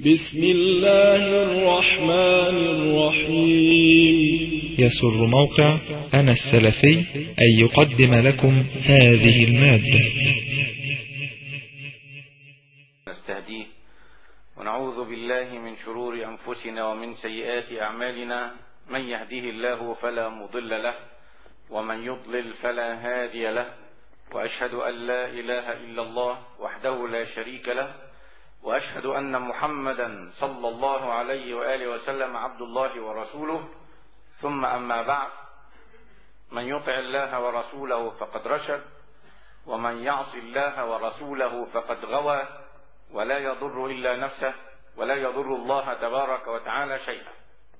بسم الله الرحمن الرحيم يسر موقع أنا السلفي أن يقدم لكم هذه المادة نستهديه ونعوذ بالله من شرور أنفسنا ومن سيئات أعمالنا من يهديه الله فلا مضل له ومن يضلل فلا هادي له وأشهد أن لا إله إلا الله وحده لا شريك له وأشهد أن محمدا صلى الله عليه وآله وسلم عبد الله ورسوله ثم أما بعد من يطع الله ورسوله فقد رشد ومن يعص الله ورسوله فقد غوى ولا يضر إلا نفسه ولا يضر الله تبارك وتعالى شيئا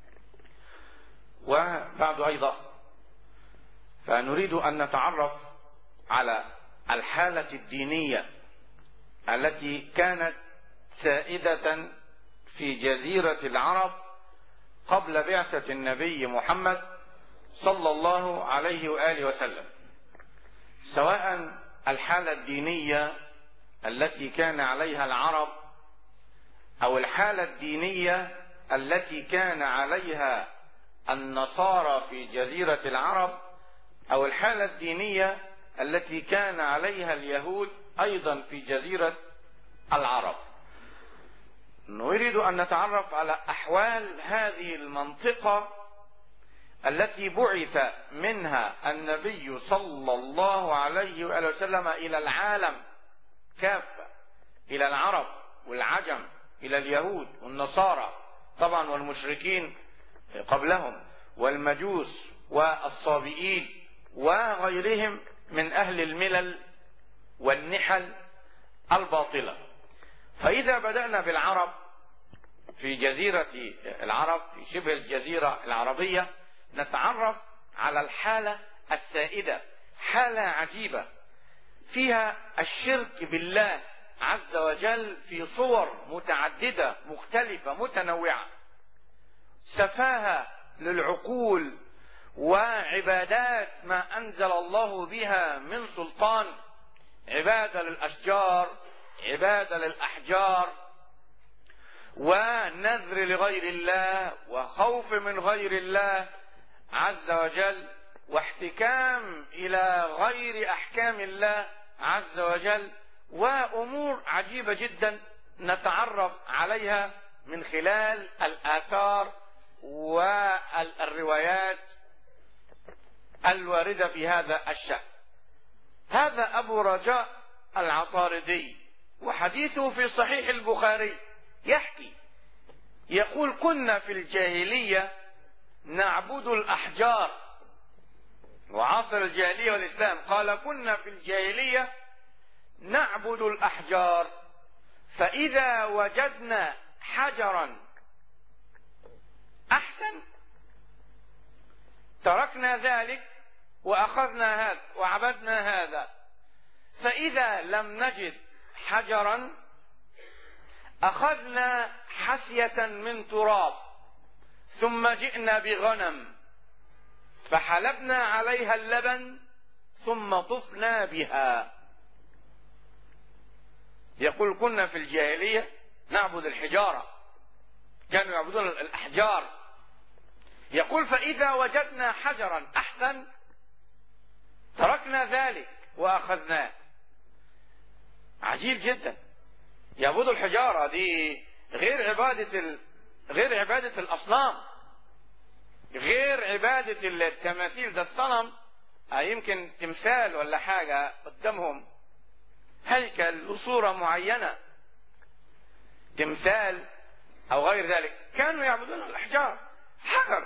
وبعد أيضا فنريد أن نتعرف على الحالة الدينية التي كانت سائدة في جزيرة العرب قبل بعثة النبي محمد صلى الله عليه وآله وسلم سواء الحالة الدينية التي كان عليها العرب أو الحالة الدينية التي كان عليها النصارى في جزيرة العرب أو الحالة الدينية التي كان عليها اليهود أيضا في جزيرة العرب نريد أن نتعرف على أحوال هذه المنطقة التي بعث منها النبي صلى الله عليه وآله وسلم إلى العالم كافة إلى العرب والعجم إلى اليهود والنصارى طبعا والمشركين قبلهم والمجوس والصابئين وغيرهم من أهل الملل والنحل الباطلة فإذا بدأنا بالعرب في جزيرة العرب في شبه الجزيرة العربية نتعرف على الحالة السائدة حالة عجيبة فيها الشرك بالله عز وجل في صور متعددة مختلفة متنوعة سفاهة للعقول وعبادات ما أنزل الله بها من سلطان عبادة للأشجار عبادة للأحجار ونذر لغير الله وخوف من غير الله عز وجل واحتكام إلى غير أحكام الله عز وجل وأمور عجيبة جدا نتعرف عليها من خلال الآثار والروايات الواردة في هذا الشأن هذا أبو رجاء العطاردي وحديثه في صحيح البخاري يحكي يقول كنا في الجاهلية نعبد الأحجار وعاصر الجاهلية والإسلام قال كنا في الجاهلية نعبد الأحجار فإذا وجدنا حجرا أحسن تركنا ذلك وأخذنا هذا وعبدنا هذا فإذا لم نجد حجرا أخذنا حثية من تراب ثم جئنا بغنم فحلبنا عليها اللبن ثم طفنا بها يقول كنا في الجاهلية نعبد الحجارة كانوا يعبدون الأحجار يقول فإذا وجدنا حجرا أحسن تركنا ذلك وأخذناه عجيب جدا يعبدوا الحجارة دي غير عبادة ال... غير عبادة الأصنام غير عبادة التماثيل ده الصنم يمكن تمثال ولا حاجة قدامهم هيكل وصورة معينة تمثال أو غير ذلك كانوا يعبدون الأحجار حجر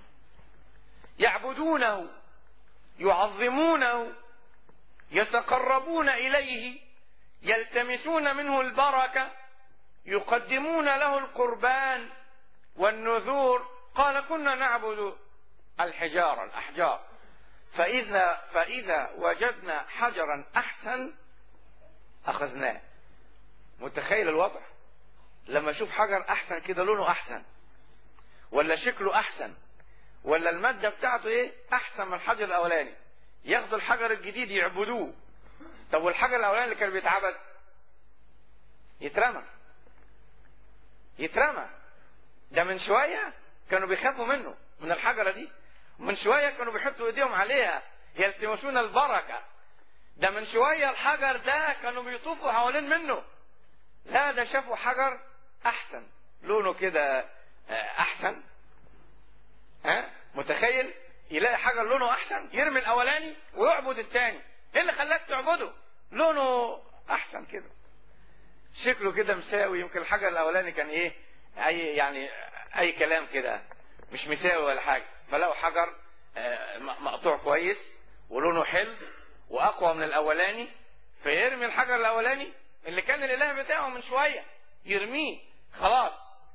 يعبدونه يعظمونه يتقربون إليه يلتمسون منه البركة يقدمون له القربان والنذور قال كنا نعبد الحجارة الأحجار فإذا فإذا وجدنا حجرا أحسن أخذناه متخيل الوضع لما أشوف حجر أحسن كده لونه أحسن ولا شكله أحسن ولا المادة بتاعته إيه أحسن من الحجر الأولاني ياخدوا الحجر الجديد يعبدوه طب والحجر الاولاني اللي كان بيتعبد يترمى يترمى ده من شويه كانوا بيخافوا منه من الحجره دي ومن شويه كانوا بيحطوا ايديهم عليها يلتمسون البركه ده من شويه الحجر ده كانوا بيطوفوا حوالين منه لا ده شافوا حجر احسن لونه كده احسن ها متخيل يلاقي حجر لونه احسن يرمي الاولاني ويعبد الثاني ايه اللي خلاك تعبده لونه احسن كده شكله كده مساوي يمكن الحجر الاولاني كان ايه اي يعني اي كلام كده مش مساوي ولا حاجه فلقوا حجر مقطوع كويس ولونه حلو واقوى من الاولاني فيرمي الحجر الاولاني اللي كان الاله بتاعه من شويه يرميه خلاص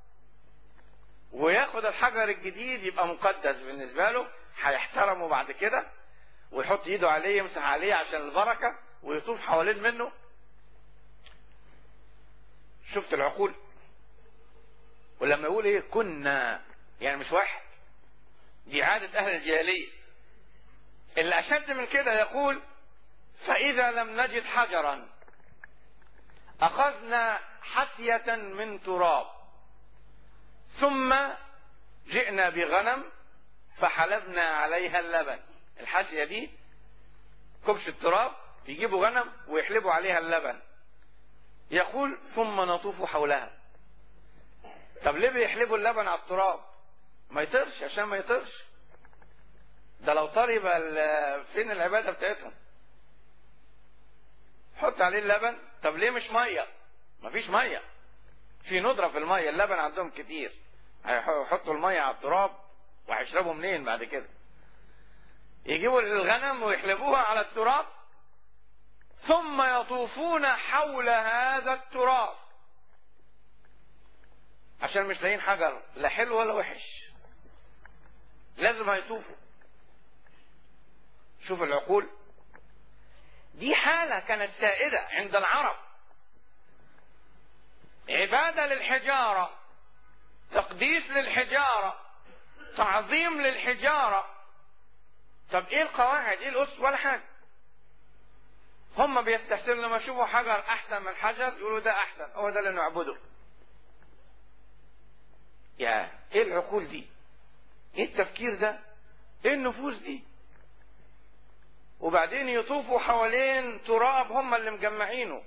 وياخد الحجر الجديد يبقى مقدس بالنسبه له هيحترمه بعد كده ويحط ايده عليه يمسح عليه عشان البركه ويطوف حوالين منه شفت العقول ولما يقول ايه كنا يعني مش واحد دي عادة أهل الجاهلية اللي أشد من كده يقول فإذا لم نجد حجرا أخذنا حثية من تراب ثم جئنا بغنم فحلبنا عليها اللبن الحثية دي كبش التراب يجيبوا غنم ويحلبوا عليها اللبن يقول ثم نطوف حولها طب ليه بيحلبوا اللبن على التراب ما يطرش عشان ما يطرش ده لو طري يبقى فين العباده بتاعتهم حط عليه اللبن طب ليه مش ميه مفيش ميه في ندره في الميه اللبن عندهم كتير هيحطوا الميه على التراب وهيشربوا منين بعد كده يجيبوا الغنم ويحلبوها على التراب ثم يطوفون حول هذا التراب عشان مش لاقيين حجر لا حلو ولا وحش لازم هيطوفوا شوف العقول دي حالة كانت سائدة عند العرب عبادة للحجارة تقديس للحجارة تعظيم للحجارة طب ايه القواعد ايه الاسس ولا حاجة هم بيستحسنوا لما يشوفوا حجر احسن من حجر يقولوا ده احسن هو ده اللي نعبده يا ايه العقول دي ايه التفكير ده ايه النفوس دي وبعدين يطوفوا حوالين تراب هم اللي مجمعينه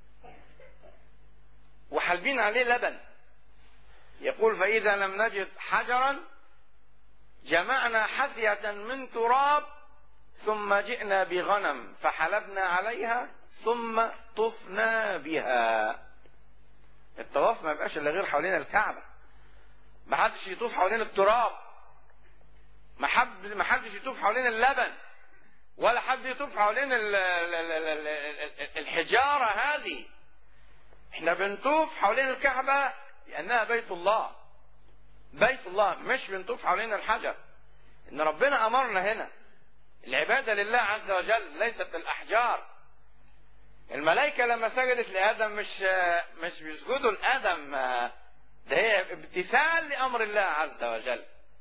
وحالبين عليه لبن يقول فإذا لم نجد حجرا جمعنا حثية من تراب ثم جئنا بغنم فحلبنا عليها ثم طفنا بها الطواف ما يبقاش الا غير حوالين الكعبه ما حدش يطوف حوالين التراب ما حد ما حدش يطوف حوالين اللبن ولا حد يطوف حوالين ال ال ال ال الحجاره هذه احنا بنطوف حوالين الكعبه لانها بيت الله بيت الله مش بنطوف حوالين الحجر ان ربنا امرنا هنا العباده لله عز وجل ليست الاحجار الملائكه لما سجدت لادم مش مش بيسجدوا لادم ده هي امتثال لامر الله عز وجل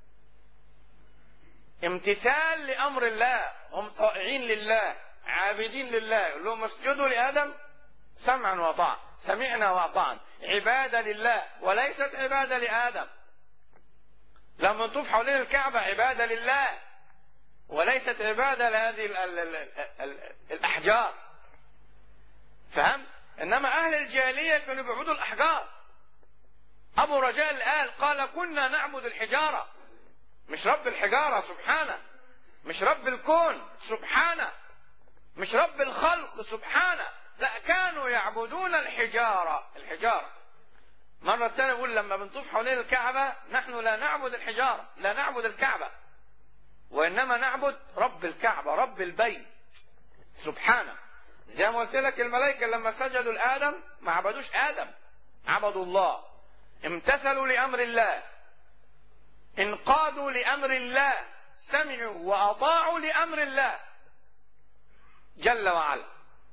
امتثال لامر الله هم طائعين لله عابدين لله يقول لهم اسجدوا لادم سمعا وطاعا سمعنا واطعنا عباده لله وليست عباده لادم لما نطوف حوالين الكعبه عباده لله وليست عباده لهذه ال ال ال ال الاحجار فهم انما اهل الجاهليه كانوا بيعبدوا الاحجار ابو رجاء الآل قال كنا نعبد الحجاره مش رب الحجاره سبحانه مش رب الكون سبحانه مش رب الخلق سبحانه لا كانوا يعبدون الحجاره الحجاره مرة ثانية يقول لما بنطوف حوالين الكعبة نحن لا نعبد الحجارة لا نعبد الكعبة وإنما نعبد رب الكعبة رب البيت سبحانه زي ما قلت لك الملائكة لما سجدوا لآدم ما عبدوش آدم عبدوا الله امتثلوا لأمر الله انقادوا لأمر الله سمعوا وأطاعوا لأمر الله جل وعلا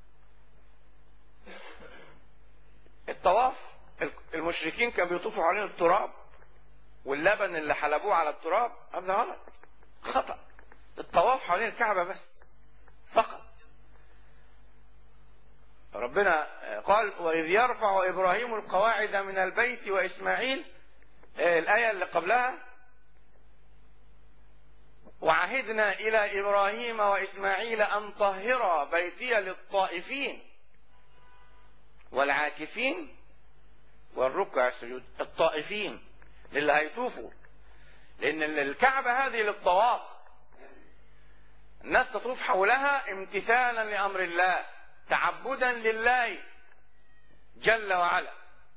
الطواف المشركين كانوا بيطوفوا حوالين التراب واللبن اللي حلبوه على التراب هذا غلط خطأ الطواف حوالين الكعبة بس فقط ربنا قال وإذ يرفع إبراهيم القواعد من البيت وإسماعيل الآية اللي قبلها وعهدنا إلى إبراهيم وإسماعيل أن طهر بيتي للطائفين والعاكفين والركع السجود الطائفين للي هيطوفوا لأن الكعبة هذه للطواف الناس تطوف حولها امتثالا لأمر الله تعبدا لله جل وعلا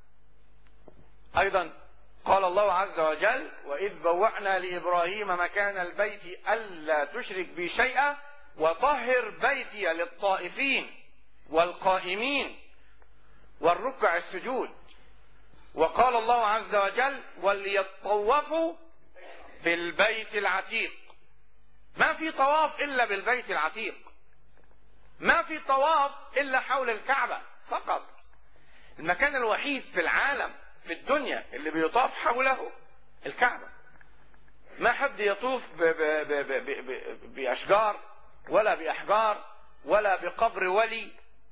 أيضا قال الله عز وجل وإذ بوأنا لإبراهيم مكان البيت ألا تشرك بي شيئا وطهر بيتي للطائفين والقائمين والركع السجود وقال الله عز وجل وليطوفوا بالبيت العتيق ما في طواف إلا بالبيت العتيق ما في طواف إلا حول الكعبة فقط المكان الوحيد في العالم في الدنيا اللي بيطاف حوله الكعبة ما حد يطوف ب ب ب ب ب ب بأشجار ولا بأحجار ولا بقبر ولي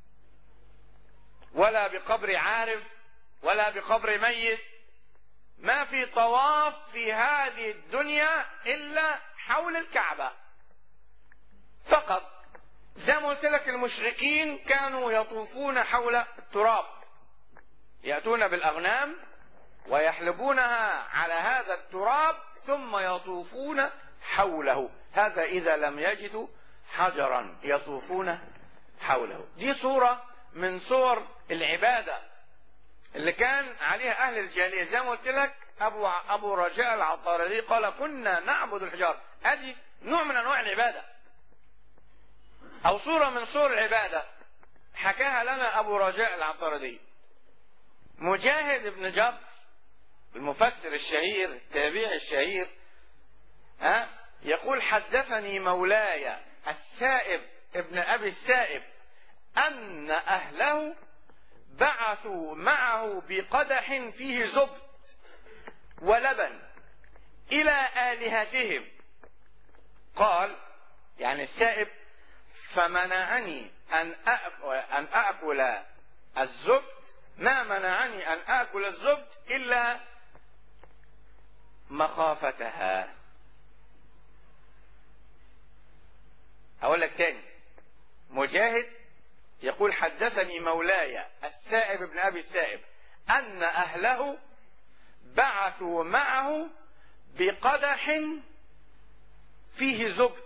ولا بقبر عارف ولا بقبر ميت ما في طواف في هذه الدنيا إلا حول الكعبة فقط زي ما قلت لك المشركين كانوا يطوفون حول التراب يأتون بالأغنام ويحلبونها على هذا التراب ثم يطوفون حوله هذا إذا لم يجدوا حجرا يطوفون حوله دي صورة من صور العبادة اللي كان عليها أهل الجاهلية زي ما قلت لك أبو أبو رجاء العطاردي قال كنا نعبد الحجار هذه نوع من أنواع العبادة أو صورة من صور العبادة حكاها لنا أبو رجاء العطاردي مجاهد بن جبر المفسر الشهير التابعي الشهير ها يقول حدثني مولاي السائب ابن ابي السائب ان اهله بعثوا معه بقدح فيه زبد ولبن الى الهتهم قال يعني السائب فمنعني ان ان اكل الزبد ما منعني ان اكل الزبد الا مخافتها اقول لك تاني مجاهد يقول حدثني مولاي السائب بن ابي السائب ان اهله بعثوا معه بقدح فيه زبد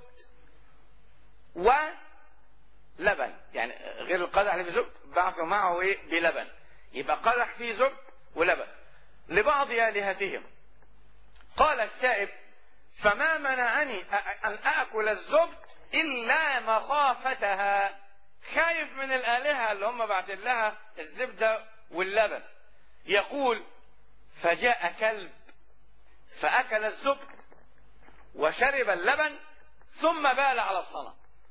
ولبن يعني غير القدح اللي فيه زبد بعثوا معه ايه بلبن يبقى قدح فيه زبد ولبن لبعض الهتهم قال السائب فما منعني ان اكل الزبد الا مخافتها خايف من الالهه اللي هم بعتين لها الزبده واللبن يقول فجاء كلب فاكل الزبد وشرب اللبن ثم بال على الصنم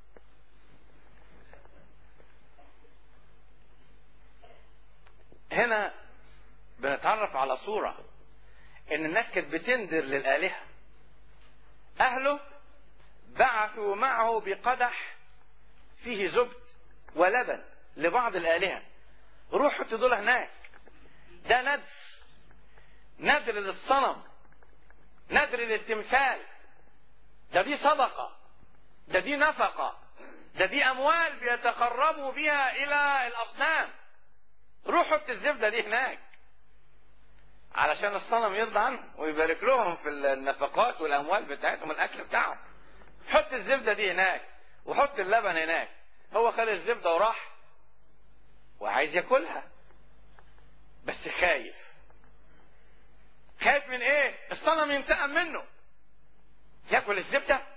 هنا بنتعرف على صورة إن الناس كانت بتندر للآلهة أهله بعثوا معه بقدح فيه زبد ولبن لبعض الآلهة روحوا دول هناك ده ندر ندر للصنم ندر للتمثال ده دي صدقة ده دي نفقة ده دي أموال بيتقربوا بها إلى الأصنام روحوا الزبدة دي هناك علشان الصنم يرضى عنهم ويبارك لهم في النفقات والأموال بتاعتهم الأكل بتاعهم حط الزبدة دي هناك وحط اللبن هناك هو خد الزبدة وراح وعايز ياكلها بس خايف خايف من ايه الصنم ينتقم منه ياكل الزبدة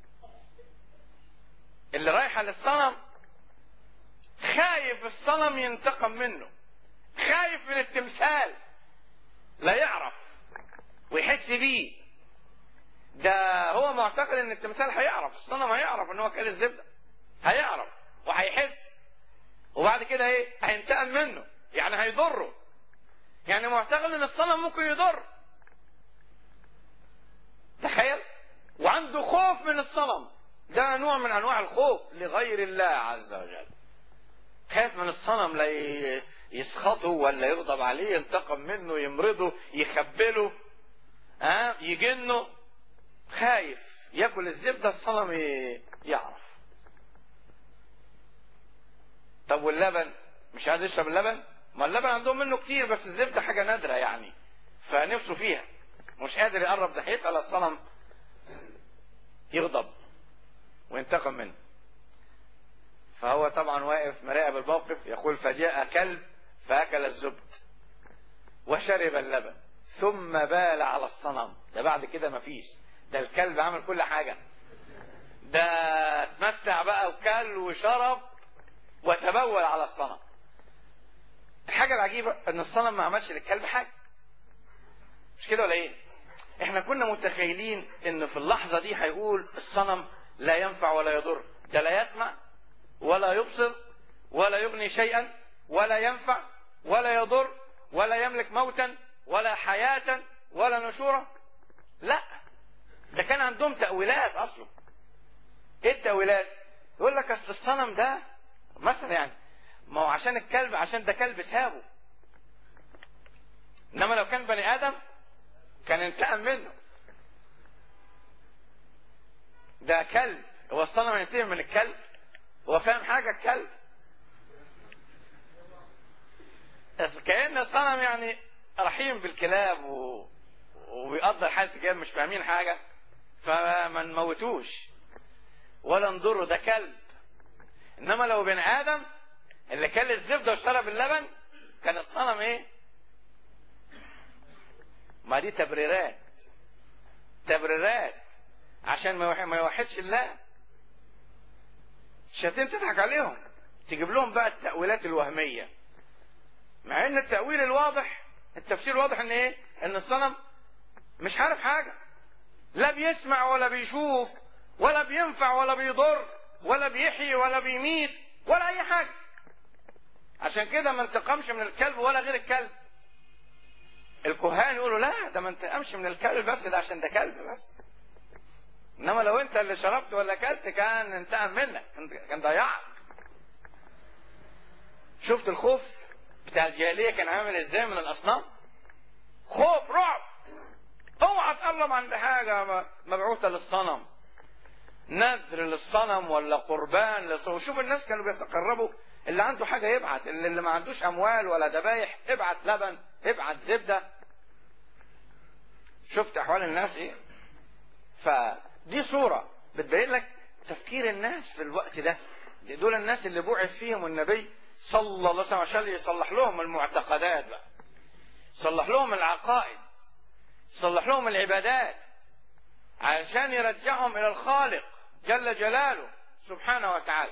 اللي رايحة للصنم خايف الصنم ينتقم منه خايف من التمثال لا يعرف ويحس بيه ده هو معتقد ان التمثال هيعرف الصنم هيعرف ان هو كان الزبده هيعرف وهيحس وبعد كده ايه هينتقم منه يعني هيضره يعني معتقد ان الصنم ممكن يضر تخيل وعنده خوف من الصنم ده نوع من انواع الخوف لغير الله عز وجل خايف من الصنم لا ي- يسخطه ولا يغضب عليه ينتقم منه يمرضه يخبله ها يجنه خايف ياكل الزبده الصنم ي- يعرف طب واللبن مش عايز يشرب اللبن ما اللبن عندهم منه كتير بس الزبده حاجه نادره يعني فنفسه فيها مش قادر يقرب ناحيتها الا الصنم يغضب وينتقم منه فهو طبعا واقف مراقب الموقف يقول فجاء كلب فاكل الزبد وشرب اللبن ثم بال على الصنم ده بعد كده مفيش ده الكلب عمل كل حاجه ده اتمتع بقى وكل وشرب وتبول على الصنم الحاجه العجيبه ان الصنم ما عملش للكلب حاجه مش كده ولا ايه احنا كنا متخيلين ان في اللحظه دي هيقول الصنم لا ينفع ولا يضر ده لا يسمع ولا يبصر ولا يغني شيئا ولا ينفع ولا يضر ولا يملك موتا ولا حياة ولا نشورا لا ده كان عندهم تأويلات أصلا إيه التأويلات؟ يقول لك أصل الصنم ده مثلا يعني ما هو عشان الكلب عشان ده كلب سابه إنما لو كان بني آدم كان انتقم منه ده كلب هو الصنم ينتقم من الكلب هو فاهم حاجة الكلب بس كأن الصنم يعني رحيم بالكلاب و... وبيقدر حالة الكلاب مش فاهمين حاجة فما نموتوش ولا نضره ده كلب انما لو بني ادم اللي كل الزبده وشرب اللبن كان الصنم ايه ما دي تبريرات تبريرات عشان ما يوح- ما يوحدش الله الشياطين تضحك عليهم تجيب لهم بقى التأويلات الوهمية مع ان التأويل الواضح التفسير الواضح ان ايه ان الصنم مش عارف حاجة لا بيسمع ولا بيشوف ولا بينفع ولا بيضر ولا بيحيي ولا بيميت ولا اي حاجة عشان كده ما انتقمش من الكلب ولا غير الكلب الكهان يقولوا لا ده ما انتقمش من الكلب بس ده عشان ده كلب بس انما لو انت اللي شربت ولا اكلت كان انتقم منك كان- كان ضيعك شفت الخوف بتاع الجاهليه كان عامل ازاي من الاصنام خوف رعب اوعى تقرب عند حاجه م- مبعوثه للصنم نذر للصنم ولا قربان للصنم وشوف الناس كانوا بيتقربوا اللي عنده حاجه يبعت اللي اللي ما عندوش اموال ولا ذبايح ابعت لبن ابعت زبده شفت احوال الناس ايه فدي صورة بتبين لك تفكير الناس في الوقت ده دول الناس اللي بعث فيهم النبي صلى الله عليه وسلم عشان يصلح لهم المعتقدات بقى يصلح لهم العقائد يصلح لهم العبادات علشان يرجعهم إلى الخالق جل جلاله سبحانه وتعالى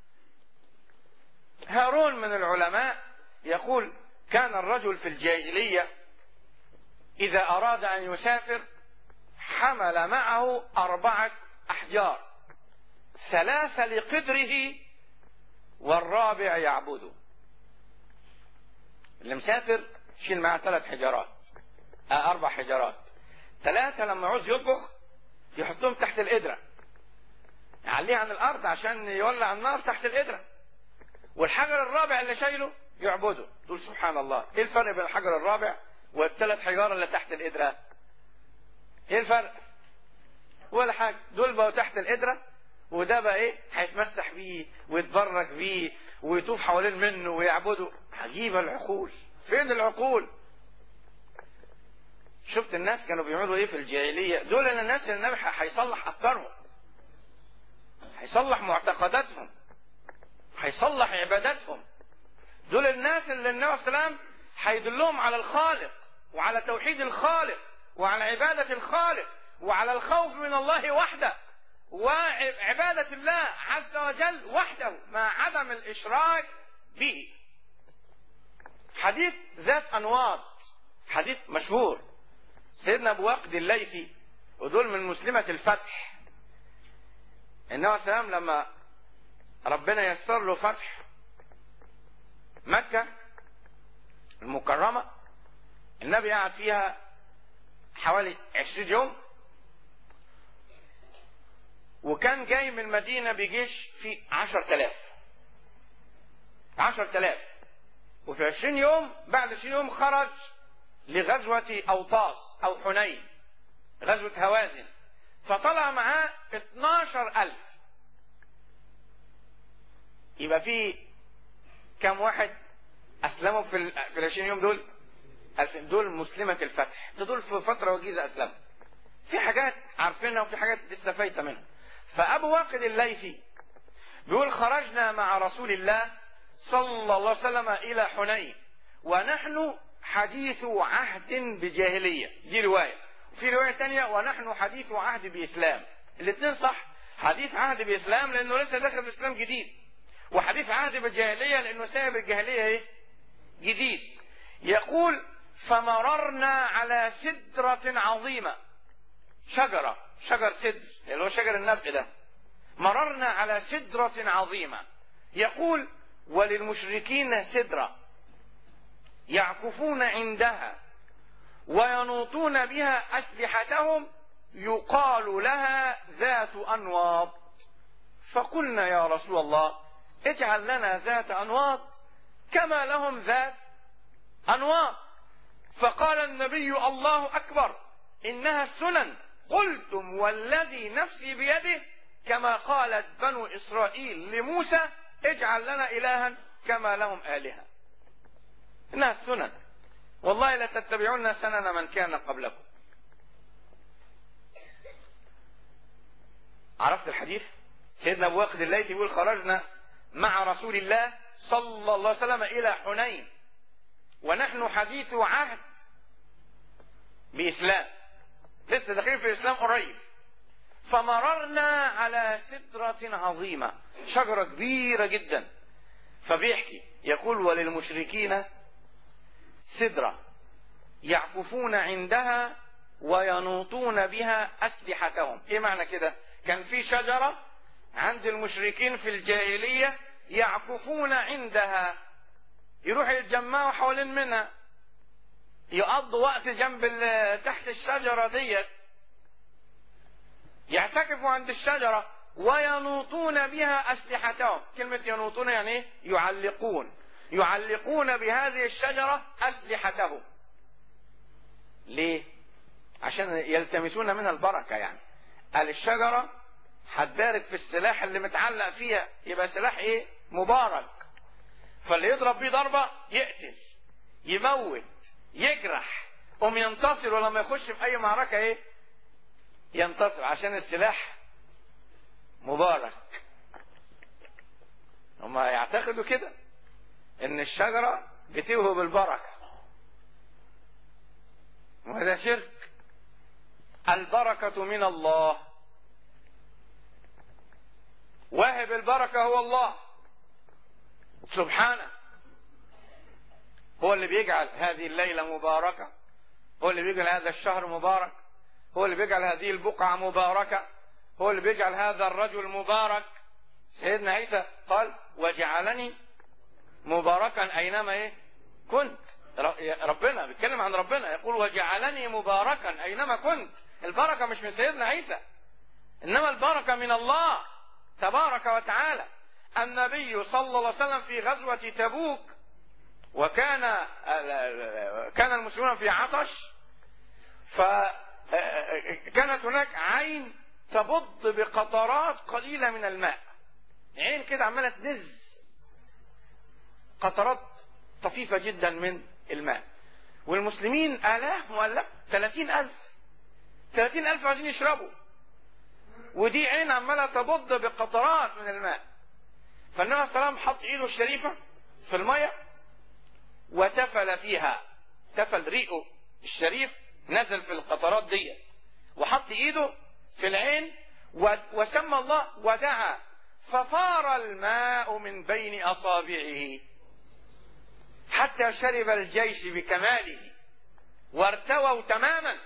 هارون من العلماء يقول كان الرجل في الجاهلية إذا أراد أن يسافر حمل معه أربعة أحجار ثلاثة لقدره والرابع يعبده اللي مسافر شيل معاه ثلاث حجارات آه أربع حجارات ثلاثة لما يعوز يطبخ يحطهم تحت القدرة يعليه عن الأرض عشان يولع النار تحت القدرة والحجر الرابع اللي شايله يعبده تقول سبحان الله ايه الفرق بين الحجر الرابع والثلاث حجار اللي تحت القدره ايه الفرق ولا حاجه دول بقوا تحت القدره وده بقى ايه هيتمسح بيه ويتبرك بيه ويطوف حوالين منه ويعبده عجيبه العقول فين العقول شفت الناس كانوا بيعملوا ايه في الجاهليه دول الناس اللي النبي هيصلح افكارهم هيصلح معتقداتهم هيصلح عباداتهم دول الناس اللي النبي صلى الله عليه وسلم هيدلهم على الخالق وعلى توحيد الخالق وعلى عبادة الخالق وعلى الخوف من الله وحده وعبادة الله عز وجل وحده مع عدم الإشراك به حديث ذات أنواط حديث مشهور سيدنا أبو وقد الليثي ودول من مسلمة الفتح النبي صلى الله عليه وسلم لما ربنا يسر له فتح مكة المكرمة النبي قعد فيها حوالي عشرين يوم وكان جاي من المدينة بجيش في عشر تلاف عشر تلاف وفي عشرين يوم بعد عشرين يوم خرج لغزوة أوطاس أو حنين غزوة هوازن فطلع معاه 12 ألف يبقى في كم واحد أسلموا في ال في ال 20 يوم دول؟ ألف دول مسلمة الفتح ده دول في فترة وجيزة أسلموا في حاجات عارفينها وفي حاجات لسه فايتة منها فأبو واقد الليثي بيقول خرجنا مع رسول الله صلى الله عليه وسلم إلى حنين ونحن حديث عهد بجاهلية دي رواية وفي رواية تانية ونحن حديث عهد بإسلام الاثنين صح حديث عهد بإسلام لأنه لسه داخل الإسلام جديد وحديث عهد بالجاهلية لأنه سايب الجاهلية إيه؟ جديد يقول فمررنا على سدرة عظيمة شجرة شجر سدر اللي هو شجر النبق ده مررنا على سدرة عظيمة يقول وللمشركين سدرة يعكفون عندها وينوطون بها أسلحتهم يقال لها ذات أنواط فقلنا يا رسول الله اجعل لنا ذات أنواط كما لهم ذات أنواط فقال النبي الله أكبر إنها السنن قلتم والذي نفسي بيده كما قالت بنو إسرائيل لموسى اجعل لنا إلها كما لهم آلهة إنها السنن والله لتتبعون سنن من كان قبلكم عرفت الحديث سيدنا ابو واقد الليثي يقول خرجنا مع رسول الله صلى الله عليه وسلم الى حنين ونحن حديث عهد باسلام لسه داخلين في الاسلام قريب فمررنا على سدرة عظيمة شجرة كبيرة جدا فبيحكي يقول وللمشركين سدرة يعكفون عندها وينوطون بها أسلحتهم إيه معنى كده كان في شجرة عند المشركين في الجاهلية يعكفون عندها يروحوا يتجمعوا حوالين منها يقضوا وقت جنب تحت الشجرة ديت يعتكفوا عند الشجرة وينوطون بها أسلحتهم كلمة ينوطون يعني إيه؟ يعلقون يعلقون بهذه الشجرة أسلحتهم ليه عشان يلتمسون منها البركة يعني قال الشجرة هتبارك في السلاح اللي متعلق فيها يبقى سلاح ايه مبارك فاللي يضرب بيه ضربة يقتل يموت يجرح قوم ينتصر ولما يخش في اي معركة ايه ينتصر عشان السلاح مبارك هم يعتقدوا كده ان الشجرة بتوهب البركة وهذا شرك البركة من الله واهب البركة هو الله سبحانه هو اللي بيجعل هذه الليلة مباركة هو اللي بيجعل هذا الشهر مبارك هو اللي بيجعل هذه البقعة مباركة هو اللي بيجعل هذا الرجل مبارك سيدنا عيسى قال وجعلني مباركا أينما إيه كنت ربنا بيتكلم عن ربنا يقول وجعلني مباركا أينما كنت البركة مش من سيدنا عيسى إنما البركة من الله تبارك وتعالى النبي صلى الله عليه وسلم في غزوة تبوك وكان كان المسلمون في عطش فكانت هناك عين تبض بقطرات قليلة من الماء عين كده عمالة تنز قطرات طفيفة جدا من الماء والمسلمين آلاف مؤلف ثلاثين ألف ثلاثين ألف عايزين يشربوا ودي عين عمالة تبض بقطرات من الماء فالنبي صلى الله عليه وسلم حط ايده الشريفة في المية وتفل فيها تفل ريقه الشريف نزل في القطرات دي وحط ايده في العين وسمى الله ودعا ففار الماء من بين اصابعه حتى شرب الجيش بكماله وارتووا تماما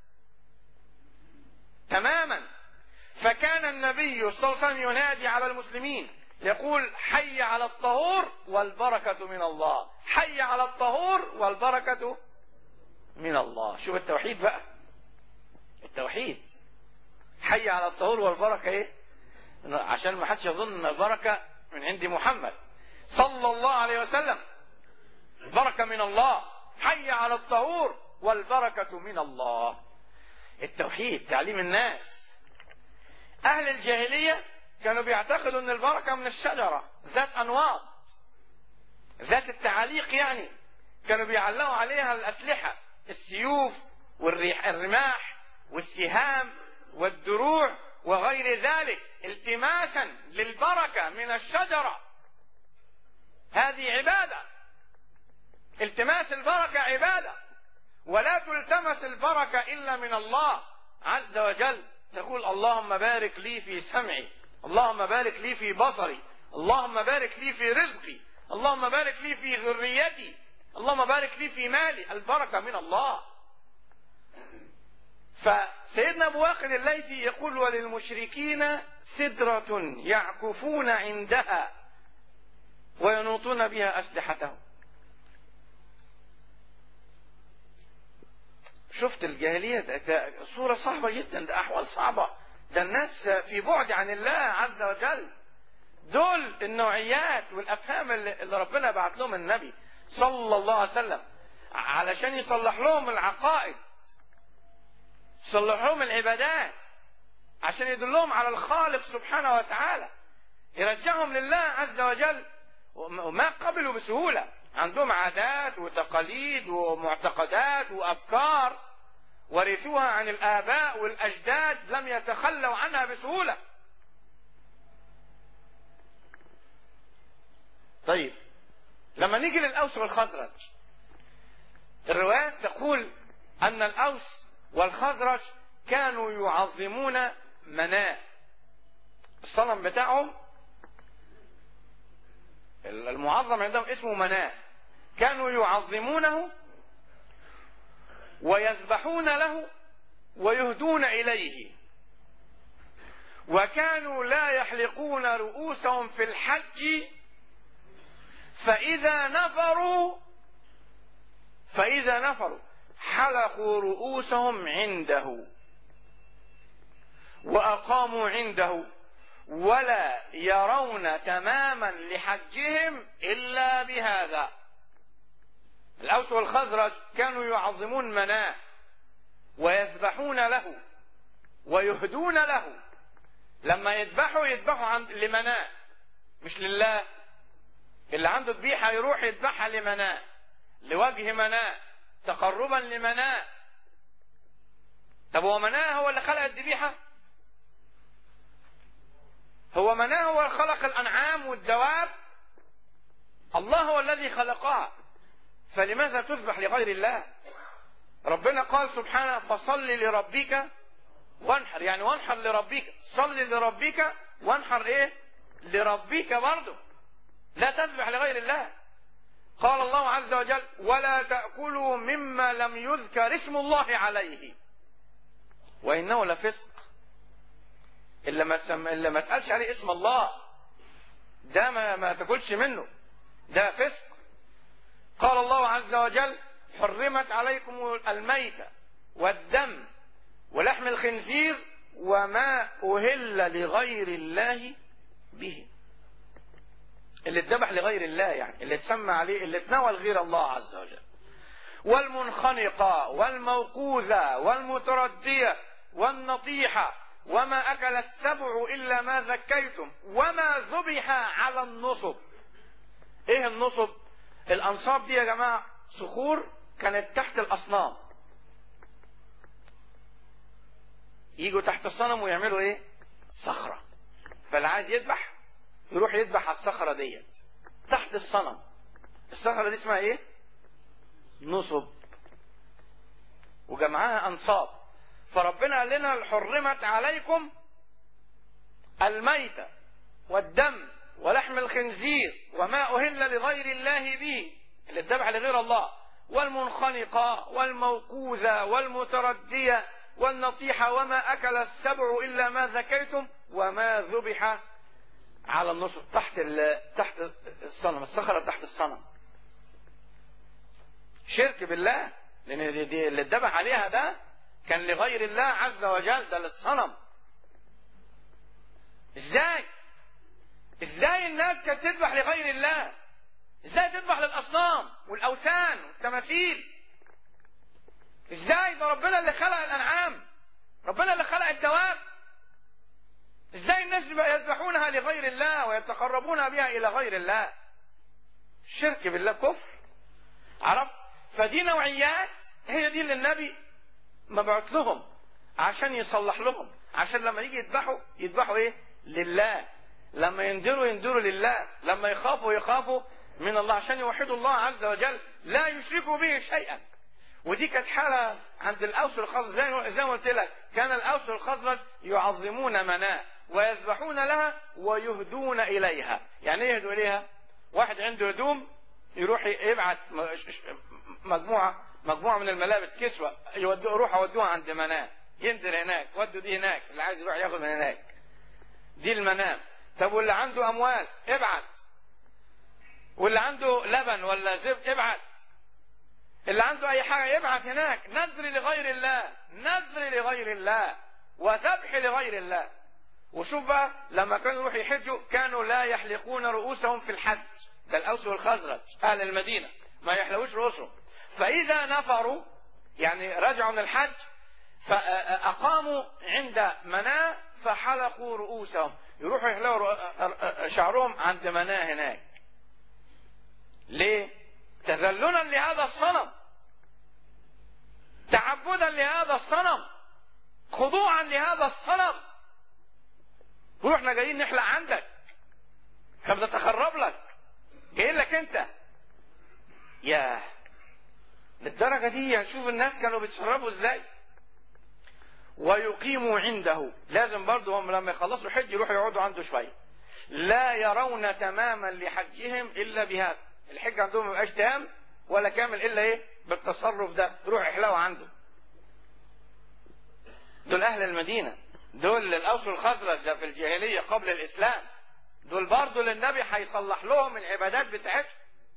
تماما فكان النبي صلى الله عليه وسلم ينادي على المسلمين يقول حي على الطهور والبركة من الله حي على الطهور والبركة من الله شوف التوحيد بقى التوحيد حي على الطهور والبركة ايه عشان ما حدش يظن ان البركة من عند محمد صلى الله عليه وسلم البركة من الله حي على الطهور والبركة من الله التوحيد تعليم الناس أهل الجاهلية كانوا بيعتقدوا أن البركة من الشجرة ذات أنواط ذات التعاليق يعني كانوا بيعلقوا عليها الأسلحة السيوف والريح الرماح والسهام والدروع وغير ذلك التماسا للبركة من الشجرة هذه عبادة التماس البركة عبادة ولا تلتمس البركة إلا من الله عز وجل تقول اللهم بارك لي في سمعي اللهم بارك لي في بصري اللهم بارك لي في رزقي اللهم بارك لي في ذريتي اللهم بارك لي في مالي البركة من الله فسيدنا أبو واقد الليثي يقول وللمشركين سدرة يعكفون عندها وينوطون بها أسلحتهم شفت الجاهلية ده صورة صعبة جدا ده أحوال صعبة ده الناس في بعد عن الله عز وجل دول النوعيات والأفهام اللي ربنا بعت لهم النبي صلى الله عليه وسلم علشان يصلح لهم العقائد يصلح لهم العبادات عشان يدلهم على الخالق سبحانه وتعالى يرجعهم لله عز وجل وما قبلوا بسهولة عندهم عادات وتقاليد ومعتقدات وأفكار ورثوها عن الآباء والأجداد لم يتخلوا عنها بسهولة طيب لما نيجي للأوس والخزرج الروايات تقول أن الأوس والخزرج كانوا يعظمون مناة الصنم بتاعهم المعظم عندهم اسمه مناة كانوا يعظمونه ويذبحون له ويهدون إليه وكانوا لا يحلقون رؤوسهم في الحج فإذا نفروا فإذا نفروا حلقوا رؤوسهم عنده وأقاموا عنده ولا يرون تماما لحجهم إلا بهذا الأوس والخزرج كانوا يعظمون مناه ويذبحون له ويهدون له لما يذبحوا يذبحوا عند لمناه مش لله اللي عنده ذبيحة يروح يذبحها لمناه لوجه مناه تقربا لمناه طب هو مناه هو اللي خلق الذبيحة هو مناه هو اللي خلق الأنعام والدواب الله هو الذي خلقها فلماذا تذبح لغير الله ربنا قال سبحانه فصل لربك وانحر يعني وانحر لربك صل لربك وانحر ايه لربك برضه لا تذبح لغير الله قال الله عز وجل ولا تأكلوا مما لم يذكر اسم الله عليه وإنه لفسق إلا ما تسم... إلا ما تقالش عليه اسم الله ده ما, ما تاكلش منه ده فسق قال الله عز وجل حرمت عليكم الميتة والدم ولحم الخنزير وما أهل لغير الله به اللي اتذبح لغير الله يعني اللي اتسمى عليه اللي اتناول غير الله عز وجل والمنخنقة والموقوذة والمتردية والنطيحة وما أكل السبع إلا ما ذكيتم وما ذبح على النصب إيه النصب الأنصاب دي يا جماعة صخور كانت تحت الأصنام يجوا تحت الصنم ويعملوا إيه صخرة فاللي عايز يذبح يروح يذبح على الصخرة ديت تحت الصنم الصخرة دي اسمها ايه نصب وجمعها انصاب فربنا قال لنا حرمت عليكم الميتة والدم ولحم الخنزير وما أهل لغير الله به اللي اتبع لغير الله والمنخنقة والموقوذة والمتردية والنطيحة وما أكل السبع إلا ما ذكيتم وما ذبح على النصب تحت تحت الصنم الصخرة تحت الصنم شرك بالله لأن دي, دي اللي اتذبح عليها ده كان لغير الله عز وجل ده للصنم ازاي ازاي الناس كانت تذبح لغير الله ازاي تذبح للاصنام والاوثان والتماثيل ازاي ده ربنا اللي خلق الانعام ربنا اللي خلق الدواب ازاي الناس يذبحونها لغير الله ويتقربون بها الى غير الله شرك بالله كفر عرفت فدي نوعيات هي دي اللي النبي مبعوث لهم عشان يصلح لهم عشان لما يجي يذبحوا يذبحوا ايه لله لما ينذروا ينذروا لله لما يخافوا يخافوا من الله عشان يوحدوا الله عز وجل لا يشركوا به شيئا ودي كانت حاله عند الاوس والخزرج زي زي ما قلت لك كان الاوس والخزرج يعظمون مناه ويذبحون لها ويهدون اليها يعني ايه يهدوا اليها واحد عنده هدوم يروح يبعت مجموعه مجموعه من الملابس كسوه يودوا روح اودوها عند مناه ينزل هناك ودوا دي هناك اللي عايز يروح ياخد من هناك دي المنام طب واللي عنده اموال ابعت واللي عنده لبن ولا زبد ابعت اللي عنده اي حاجه يبعت هناك نذر لغير الله نذر لغير الله وذبح لغير الله وشوف بقى لما كانوا يروحوا يحجوا كانوا لا يحلقون رؤوسهم في الحج ده الاوس والخزرج اهل المدينه ما يحلقوش رؤوسهم فاذا نفروا يعني رجعوا من الحج فاقاموا عند مناه فحلقوا رؤوسهم يروحوا يحلقوا شعرهم عند مناه هناك ليه تذللا لهذا الصنم تعبدا لهذا الصنم خضوعا لهذا الصنم واحنا جايين نحلق عندك احنا بنتخرب لك جايين لك انت يا للدرجه دي هنشوف الناس كانوا بيتشربوا ازاي ويقيموا عنده لازم برضه هم لما يخلصوا الحج يروحوا يقعدوا عنده شويه لا يرون تماما لحجهم الا بهذا الحج عندهم ما يبقاش تام ولا كامل الا ايه بالتصرف ده يروح يحلقوا عنده دول اهل المدينه دول الاوس والخزرج في الجاهليه قبل الاسلام دول برضه اللي النبي هيصلح لهم العبادات بتاعتهم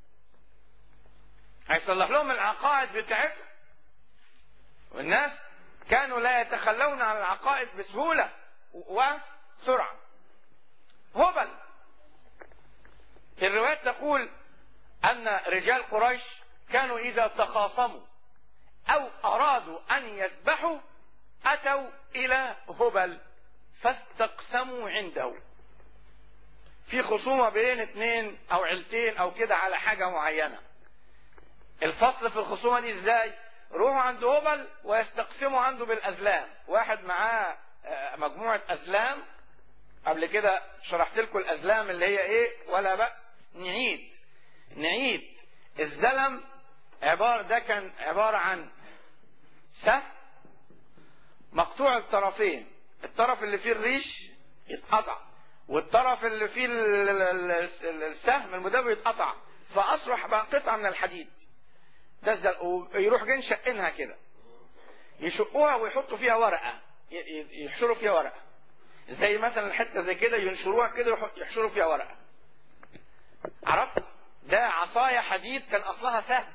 هيصلح لهم العقائد بتاعتهم والناس كانوا لا يتخلون عن العقائد بسهوله وسرعه هبل الروايات تقول أن رجال قريش كانوا إذا تخاصموا أو أرادوا أن يذبحوا أتوا إلى هبل فاستقسموا عنده في خصومة بين اثنين أو عيلتين أو كده على حاجة معينة الفصل في الخصومة دي ازاي روحوا عند هبل ويستقسموا عنده بالأزلام واحد معاه مجموعة أزلام قبل كده شرحت لكم الأزلام اللي هي إيه ولا بأس نعيد نعيد الزلم عبارة ده كان عبارة عن سهم مقطوع الطرفين الطرف اللي فيه الريش يتقطع والطرف اللي فيه السهم المدبر يتقطع فأصبح بقى قطعة من الحديد ده الزلم ويروح جايين شقينها كده يشقوها ويحطوا فيها ورقة يحشروا فيها ورقة زي مثلا حتة زي كده ينشروها كده يحشروا فيها ورقة عرفت؟ ده عصاية حديد كان أصلها سهم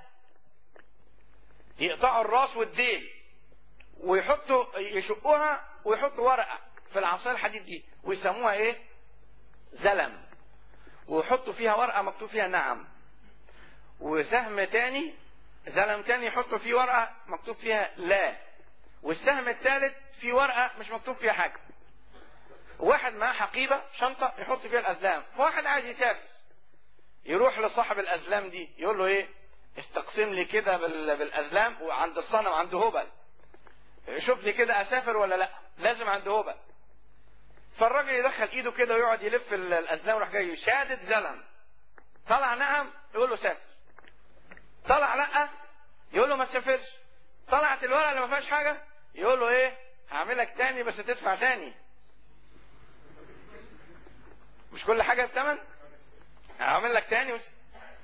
يقطعوا الراس والديل ويحطوا يشقوها ويحطوا ورقة في العصاية الحديد دي ويسموها إيه؟ زلم ويحطوا فيها ورقة مكتوب فيها نعم وسهم تاني زلم تاني يحطوا فيه ورقة مكتوب فيها لا والسهم الثالث فيه ورقة مش مكتوب فيها حاجة واحد معاه حقيبة شنطة يحط فيها الأزلام فواحد عايز يسافر يروح لصاحب الازلام دي يقول له ايه استقسم لي كده بالازلام وعند الصنم عند هبل شوف لي كده اسافر ولا لا لازم عند هبل فالراجل يدخل ايده كده ويقعد يلف الازلام ويروح جاي شادد زلم طلع نعم يقول له سافر طلع لا يقول له ما تسافرش طلعت الورقه اللي ما فيهاش حاجه يقول له ايه هعملك تاني بس تدفع تاني مش كل حاجه بثمن هعمل لك تاني وس...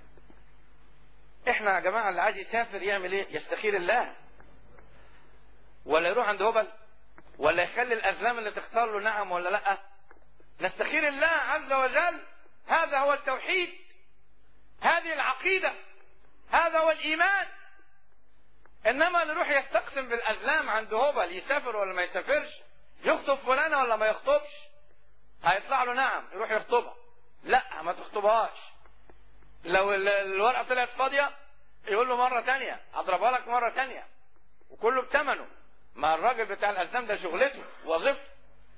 احنا يا جماعه اللي عايز يسافر يعمل ايه يستخير الله ولا يروح عند هبل ولا يخلي الازلام اللي تختار له نعم ولا لا نستخير الله عز وجل هذا هو التوحيد هذه العقيده هذا هو الايمان انما اللي يروح يستقسم بالازلام عند هبل يسافر ولا ما يسافرش يخطب فلانه ولا ما يخطبش هيطلع له نعم يروح يخطبها لا ما تخطبهاش لو ال- الورقه طلعت فاضيه يقول له مره تانية اضربها لك مره تانية وكله بثمنه ما الراجل بتاع الاسنان ده شغلته وظيفته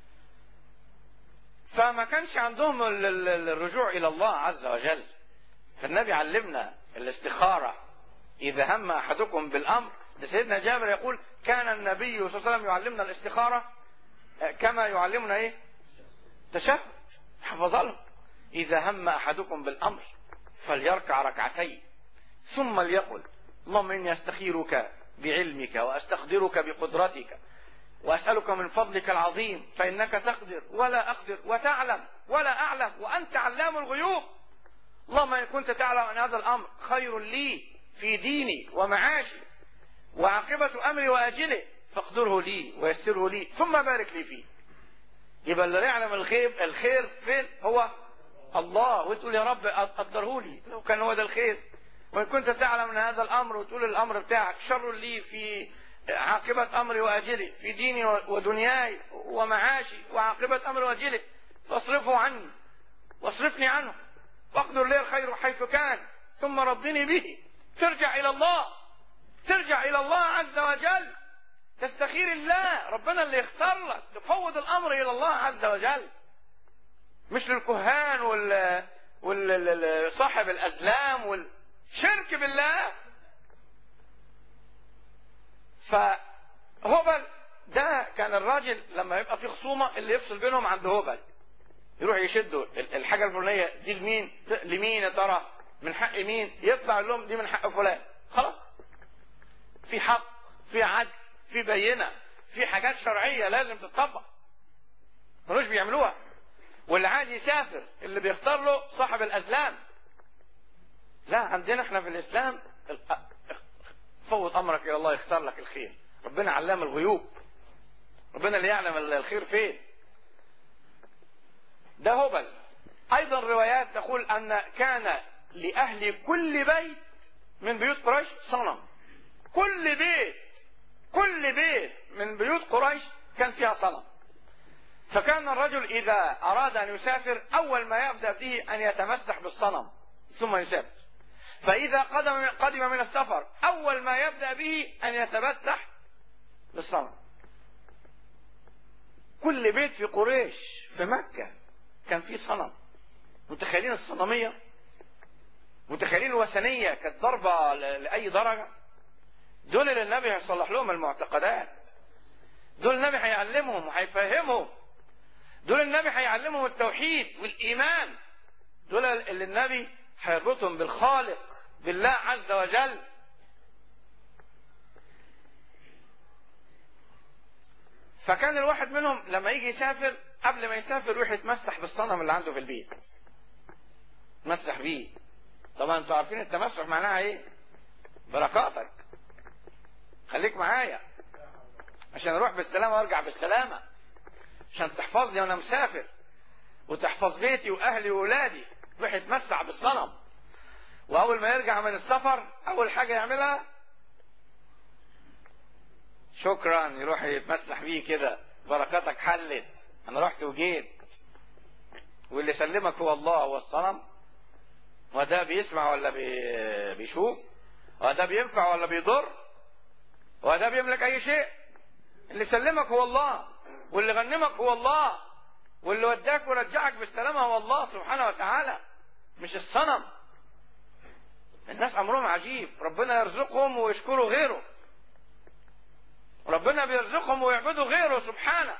فما كانش عندهم ال- ال- الرجوع الى الله عز وجل فالنبي علمنا الاستخاره اذا هم احدكم بالامر ده سيدنا جابر يقول كان النبي صلى الله عليه وسلم يعلمنا الاستخاره كما يعلمنا ايه تشهد حفظ له اذا هم احدكم بالامر فليركع ركعتين ثم ليقل اللهم اني استخيرك بعلمك واستقدرك بقدرتك واسالك من فضلك العظيم فانك تقدر ولا اقدر وتعلم ولا اعلم وانت علام الغيوب اللهم ان كنت تعلم ان هذا الامر خير لي في ديني ومعاشي وعاقبه امري واجله فاقدره لي ويسره لي ثم بارك لي فيه يبقى اللي يعلم الخير الخير فين هو الله وتقول يا رب قدره لي لو كان هو ده الخير وان كنت تعلم ان هذا الامر وتقول الامر بتاعك شر لي في عاقبة امري واجلي في ديني ودنياي ومعاشي وعاقبة امري واجلي فاصرفه عني واصرفني عنه واقدر لي الخير حيث كان ثم ردني به ترجع الى الله ترجع الى الله عز وجل تستخير الله ربنا اللي يختار لك تفوض الامر الى الله عز وجل مش للكهان وال وال صاحب الازلام والشرك بالله فهبل ده كان الراجل لما يبقى في خصومه اللي يفصل بينهم عند هبل يروح يشدوا الحاجه الفلانيه دي لمين لمين يا ترى من حق مين يطلع لهم دي من حق فلان خلاص في حق في عدل في بينه في حاجات شرعيه لازم تطبق ملوش بيعملوها واللي عايز يسافر اللي بيختار له صاحب الازلام لا عندنا احنا في الاسلام فوض امرك الى الله يختار لك الخير ربنا علام الغيوب ربنا اللي يعلم الخير فين ده هبل ايضا روايات تقول ان كان لاهل كل بيت من بيوت قريش صنم كل بيت كل بيت من بيوت قريش كان فيها صنم فكان الرجل إذا أراد أن يسافر أول ما يبدأ به أن يتمسح بالصنم ثم يسافر فإذا قدم قدم من السفر أول ما يبدأ به أن يتمسح بالصنم كل بيت في قريش في مكة كان فيه صنم متخيلين الصنمية متخيلين الوثنية كانت ضربة لأي درجة دول اللي النبي هيصلح لهم المعتقدات دول النبي هيعلمهم وهيفهمهم دول النبي هيعلمهم التوحيد والإيمان دول اللي النبي هيربطهم بالخالق بالله عز وجل فكان الواحد منهم لما يجي يسافر قبل ما يسافر يروح يتمسح بالصنم اللي عنده في البيت يتمسح بيه طبعا انتوا عارفين التمسح معناها ايه بركاتك خليك معايا عشان اروح بالسلامه وارجع بالسلامه عشان تحفظني وانا مسافر وتحفظ بيتي واهلي واولادي يروح يتمسح بالصنم واول ما يرجع من السفر اول حاجه يعملها شكرا يروح يتمسح بيه كده بركاتك حلت انا رحت وجيت واللي سلمك هو الله هو الصنم وده بيسمع ولا بي... بيشوف وده بينفع ولا بيضر وده بيملك اي شيء اللي سلمك هو الله واللي غنمك هو الله واللي وداك ورجعك بالسلامة هو الله سبحانه وتعالى مش الصنم الناس امرهم عجيب ربنا يرزقهم ويشكروا غيره ربنا بيرزقهم ويعبدوا غيره سبحانه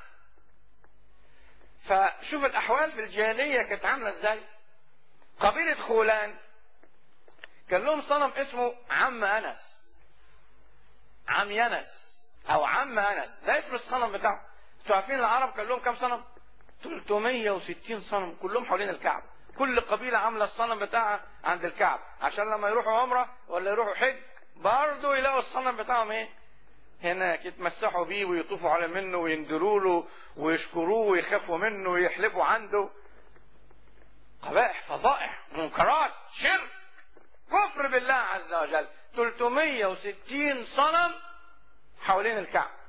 فشوف الاحوال في الجاهليه كانت عامله ازاي قبيله خولان كان لهم صنم اسمه عم انس عم ينس او عم انس ده اسم الصنم بتاعه انتوا عارفين العرب كان لهم كام صنم 360 صنم كلهم حوالين الكعبه كل قبيله عامله الصنم بتاعها عند الكعبه عشان لما يروحوا عمره ولا يروحوا حج برضه يلاقوا الصنم بتاعهم ايه هناك يتمسحوا بيه ويطوفوا على منه ويندروا له ويشكروه ويخافوا منه ويحلفوا عنده قبائح فظائع منكرات شرك كفر بالله عز وجل 360 صنم حوالين الكعبة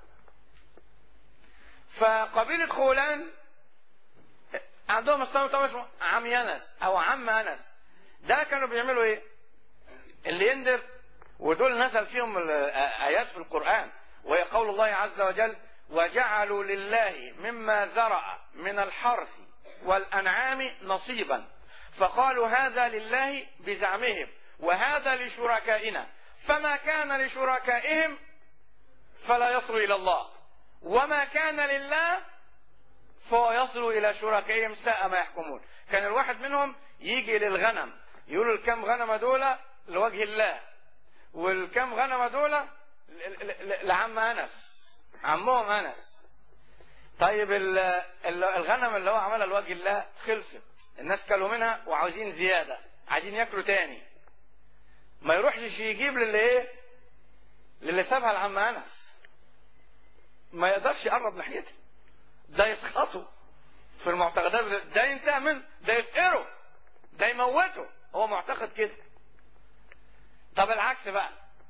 فقبيلة خولان عندهم الصنم طبعا اسمه عم ينس او عم انس ده كانوا بيعملوا ايه اللي يندر ودول نزل فيهم ايات في القران وهي قول الله عز وجل وجعلوا لله مما ذرأ من الحرث والأنعام نصيبا فقالوا هذا لله بزعمهم وهذا لشركائنا فما كان لشركائهم فلا يصل إلى الله وما كان لله فهو يصل إلى شركائهم ساء ما يحكمون كان الواحد منهم يجي للغنم يقولوا الكم غنم دول لوجه الله والكم غنم دول لعم أنس عمهم انس طيب الغنم اللي هو عملها لوجه الله خلصت الناس كلوا منها وعاوزين زياده عايزين ياكلوا تاني ما يروحش يجيب للي ايه للي سابها لعم انس ما يقدرش يقرب ناحيتها ده يسخطه في المعتقدات ده ينتهي منه ده يفقره ده يموته هو معتقد كده طب العكس بقى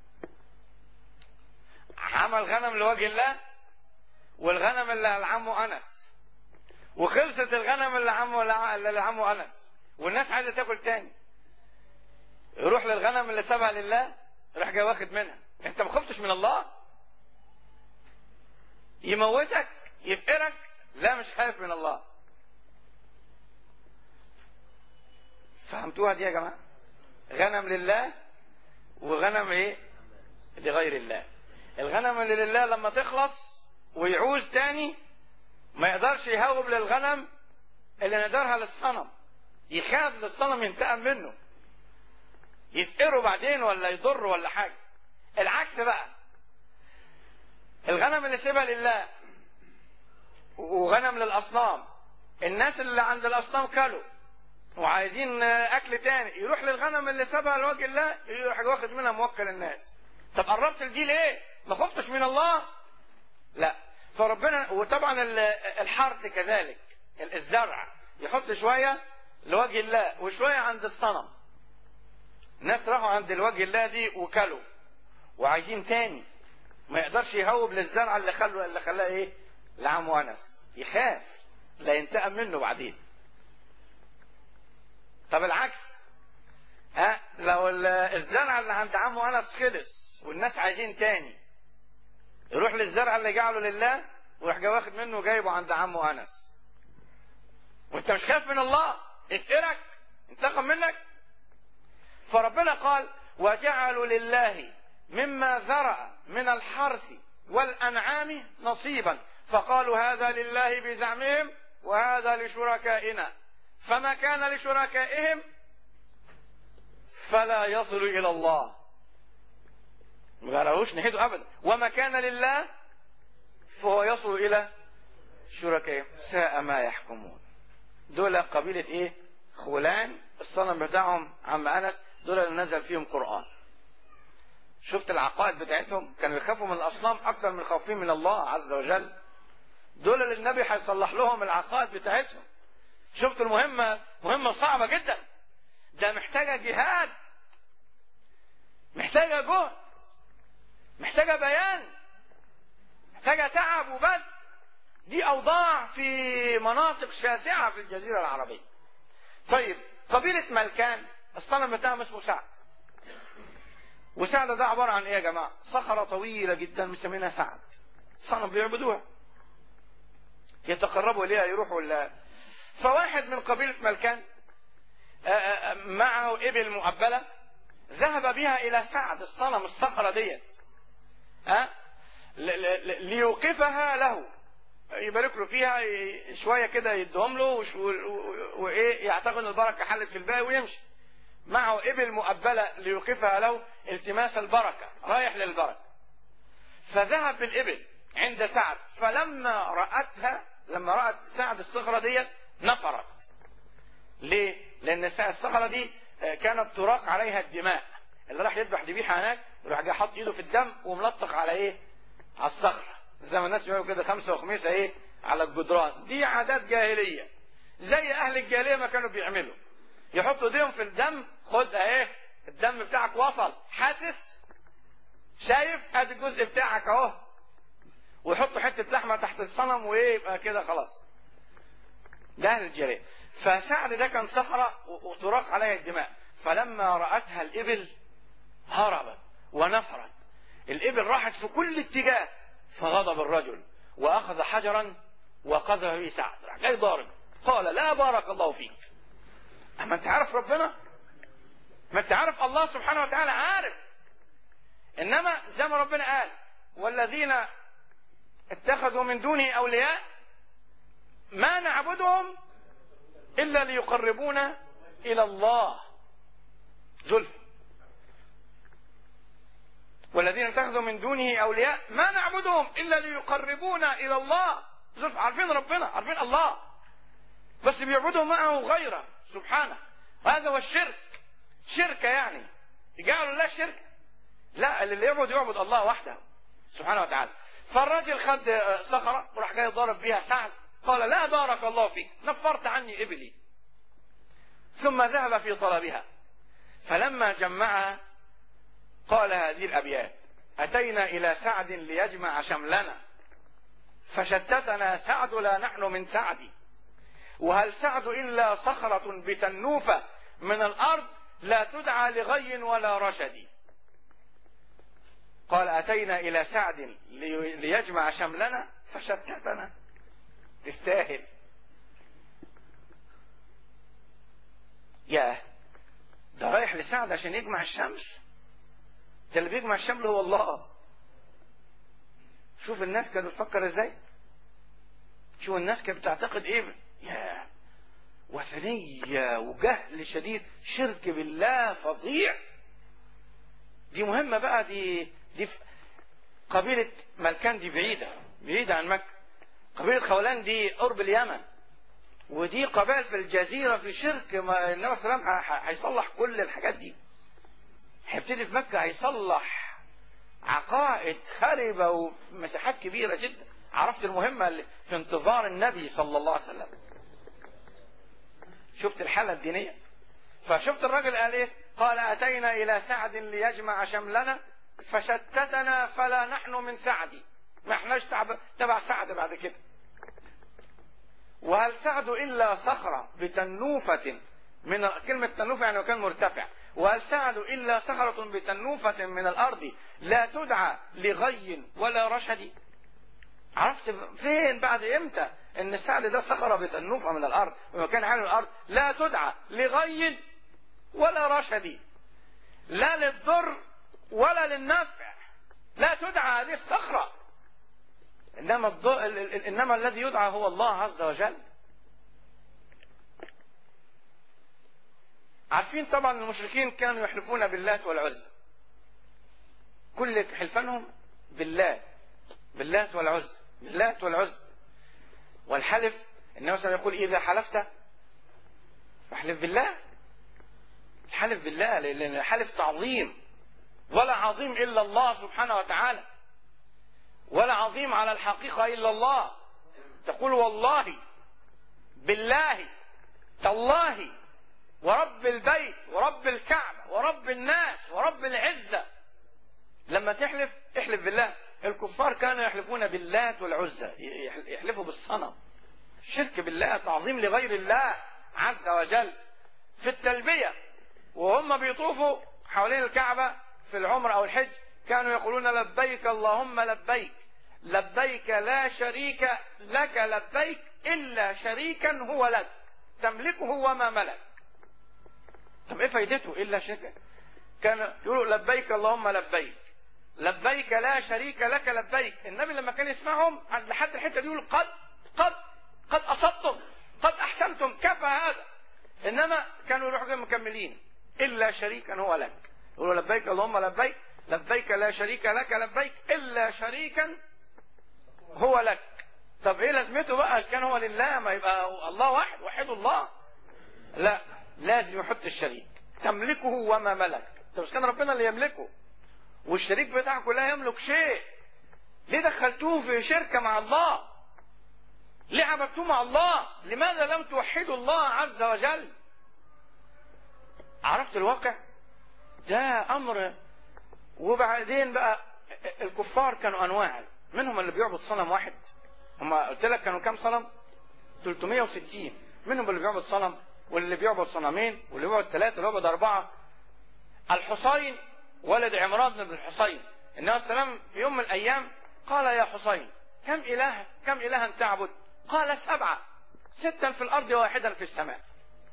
عمل غنم لوجه الله والغنم اللي لعمه انس وخلصت الغنم اللي عمه اللي لعمه انس والناس عايزه تاكل تاني يروح للغنم اللي سابها لله يروح جاي واخد منها انت ما خفتش من الله يموتك يفقرك لا مش خايف من الله فهمتوها دي يا جماعه غنم لله وغنم ايه لغير الله الغنم اللي لله لما تخلص ويعوز تاني ما يقدرش يهوب للغنم اللي ندرها للصنم يخاف للصنم ينتقم منه يفقره بعدين ولا يضره ولا حاجه العكس بقى الغنم اللي سيبها لله وغنم للاصنام الناس اللي عند الاصنام كلوا وعايزين اكل تاني يروح للغنم اللي سابها لوجه الله يروح واخد منها موكل الناس طب قربت لدي ليه ما خفتش من الله لا فربنا وطبعا الحرث كذلك الزرع يحط شويه لوجه الله وشويه عند الصنم الناس راحوا عند الوجه الله دي وكلوا وعايزين تاني ما يقدرش يهوب للزرع اللي خلوا اللي خلاه ايه لعم انس يخاف لا ينتقم منه بعدين طب العكس ها لو الزرع اللي عند عمه انس خلص والناس عايزين تاني يروح للزرع اللي جعله لله ويروح جاي واخد منه وجايبه عند عمه انس وانت مش خايف من الله افقرك انتقم منك فربنا قال وجعلوا لله مما ذرأ من الحرث والأنعام نصيبا فقالوا هذا لله بزعمهم وهذا لشركائنا فما كان لشركائهم فلا يصل إلى الله ما لهوش نهيته أبدا وما كان لله فهو يصل إلى شركائهم ساء ما يحكمون دول قبيلة إيه خولان الصنم بتاعهم عم أنس دول اللي نزل فيهم قرآن شفت العقائد بتاعتهم كانوا يخافوا من الأصنام أكثر من خوفهم من الله عز وجل دول اللي النبي هيصلح لهم العقائد بتاعتهم شفت المهمة مهمة صعبة جدا ده محتاجة جهاد محتاجة جهد محتاجة بيان محتاجة تعب وبذل دي أوضاع في مناطق شاسعة في الجزيرة العربية طيب قبيلة ملكان الصنم بتاعهم اسمه سعد وسعد ده عبارة عن ايه يا جماعة صخرة طويلة جدا مسمينها سعد صنم بيعبدوها يتقربوا اليها يروحوا ال فواحد من قبيلة ملكان معه ابل مؤبلة ذهب بها إلى سعد الصنم الصخرة ديت ها ليوقفها له يبارك له فيها شويه كده يدهم له وايه يعتقد ان البركه حلت في الباقي ويمشي معه ابل مؤبله ليوقفها له التماس البركه رايح للبركه فذهب بالابل عند سعد فلما رأتها لما رأت سعد الصخرة ديت نفرت ليه؟ لأن الصخرة دي كانت تراق عليها الدماء اللي راح يذبح ذبيحة هناك يروح جاي حاطط ايده في الدم وملطخ على ايه؟ على الصخرة زي ما الناس بيعملوا كده خمسة وخميسة ايه؟ على الجدران دي عادات جاهلية زي أهل الجاهلية ما كانوا بيعملوا يحطوا ايديهم في الدم خد اهي الدم بتاعك وصل حاسس شايف ادي الجزء بتاعك اهو ويحطوا حته لحمه تحت الصنم وايه يبقى كده خلاص ده اهل الجاهليه فسعد ده كان صخره وتراق عليها الدماء فلما رأتها الإبل هربت ونفرت الإبل راحت في كل اتجاه فغضب الرجل وأخذ حجرا وقذف به سعد راح جاي ضارب قال لا بارك الله فيك أما أنت عارف ربنا ما أنت عارف الله سبحانه وتعالى عارف إنما زي ما ربنا قال والذين اتخذوا من دونه أولياء ما نعبدهم إلا ليقربونا إلى الله زلفى والذين اتخذوا من دونه أولياء ما نعبدهم إلا ليقربونا إلى الله زلفى عارفين ربنا عارفين الله بس بيعبدوا معه غيره سبحانه وهذا هو الشرك شركة يعني جعلوا الله شرك لا اللي يعبد يعبد الله وحده سبحانه وتعالى فالراجل خد صخرة وراح جاي ضارب بيها سعد قال لا بارك الله فيك نفرت عني إبلي ثم ذهب في طلبها فلما جمعها قال هذه الأبيات أتينا إلى سعد ليجمع شملنا فشتتنا سعد لا نحن من سعد وهل سعد إلا صخرة بتنوفة من الأرض لا تدعى لغي ولا رشد قال أتينا إلى سعد ليجمع شملنا فشتتنا تستاهل ياه ده رايح لسعد عشان يجمع الشمل ده اللي بيجمع الشمل هو الله شوف الناس كانت بتفكر ازاي شوف الناس كانت بتعتقد ايه يا وثنية وجهل شديد شرك بالله فظيع دي مهمة بقى دي دي قبيلة ملكان دي بعيدة بعيدة عن مكة قبيلة خولان دي قرب اليمن ودي قبائل في الجزيرة في شرك ما النبي صلى الله عليه وسلم هيصلح كل الحاجات دي هيبتدي في مكة هيصلح عقائد خربة ومساحات كبيرة جدا عرفت المهمة اللي في انتظار النبي صلى الله عليه وسلم شفت الحالة الدينية فشفت الراجل قال ايه قال اتينا الى سعد ليجمع شملنا فشتتنا فلا نحن من سعد ما احناش تبع سعد بعد كده وهل سعد الا صخرة بتنوفة من كلمة تنوفة يعني مكان مرتفع وهل سعد إلا صخرة بتنوفة من الأرض لا تدعى لغي ولا رشد عرفت فين بعد امتى ان السعد ده صخرة بتنوفة من الأرض ومكان عالي الأرض لا تدعى لغي ولا رشد لا للضر ولا للنفع لا تدعى هذه الصخرة إنما, الض... إنما الذي يدعى هو الله عز وجل عارفين طبعا المشركين كانوا يحلفون باللات والعزى كل حلفانهم بالله باللات والعزى باللات والعزى والحلف النبي صلى الله عليه وسلم يقول إذا حلفت فاحلف بالله الحلف بالله لأن الحلف تعظيم ولا عظيم إلا الله سبحانه وتعالى ولا عظيم على الحقيقة إلا الله تقول والله بالله تالله ورب البيت ورب الكعبة ورب الناس ورب العزة لما تحلف احلف بالله الكفار كانوا يحلفون باللات والعزة يحلفوا بالصنم شرك بالله تعظيم لغير الله عز وجل في التلبية وهم بيطوفوا حوالين الكعبة في العمر أو الحج كانوا يقولون لبيك اللهم لبيك لبيك لا شريك لك لبيك إلا شريكا هو لك تملكه وما ملك طب ايه فايدته الا شركه كان يقولوا لبيك اللهم لبيك لبيك لا شريك لك لبيك النبي لما كان يسمعهم لحد الحته دي يقول قد قد قد اصبتم قد احسنتم كفى هذا انما كانوا يروحوا جاي مكملين الا شريكا هو لك يقولوا لبيك اللهم لبيك لبيك لا شريك لك لبيك الا شريكا هو لك طب ايه لازمته بقى كان هو لله ما يبقى الله واحد وحيد الله لا لازم يحط الشريك تملكه وما ملك طب مش كان ربنا اللي يملكه والشريك بتاعكم لا يملك شيء ليه دخلتوه في شركة مع الله ليه عبدتوه مع الله لماذا لم توحدوا الله عز وجل عرفت الواقع ده امر وبعدين بقى الكفار كانوا انواع منهم اللي بيعبد صنم واحد هم قلت لك كانوا كام صنم 360 منهم اللي بيعبد صنم واللي بيعبد صنمين واللي بيعبد ثلاثة واللي بيعبد أربعة الحسين ولد عمران بن الحسين النبي صلى الله عليه وسلم في يوم من الأيام قال يا حسين كم إله كم إلها تعبد قال سبعة ستا في الأرض وواحدا في السماء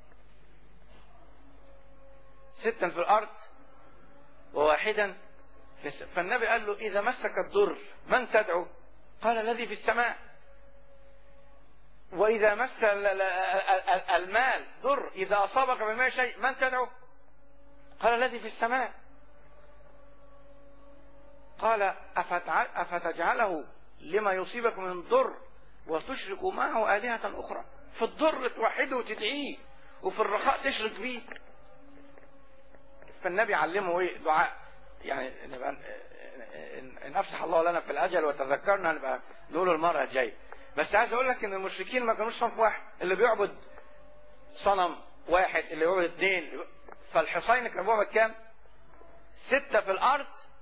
ستا في الأرض وواحدا في السماء فالنبي قال له إذا مسك الضر من تدعو قال الذي في السماء وإذا مس المال ضر إذا أصابك بالماء شيء من تدعو قال الذي في السماء قال أفتجعله لما يصيبك من ضر وتشرك معه آلهة أخرى في الضر توحده وتدعيه وفي الرخاء تشرك به فالنبي علمه ايه دعاء يعني نبقى ان افسح الله لنا في الاجل وتذكرنا نبقى نقوله المره الجايه بس عايز اقول لك ان المشركين ما كانوش صنف واحد اللي بيعبد صنم واحد اللي بيعبد اثنين فالحصين كان بيعبد كام؟ ستة في الأرض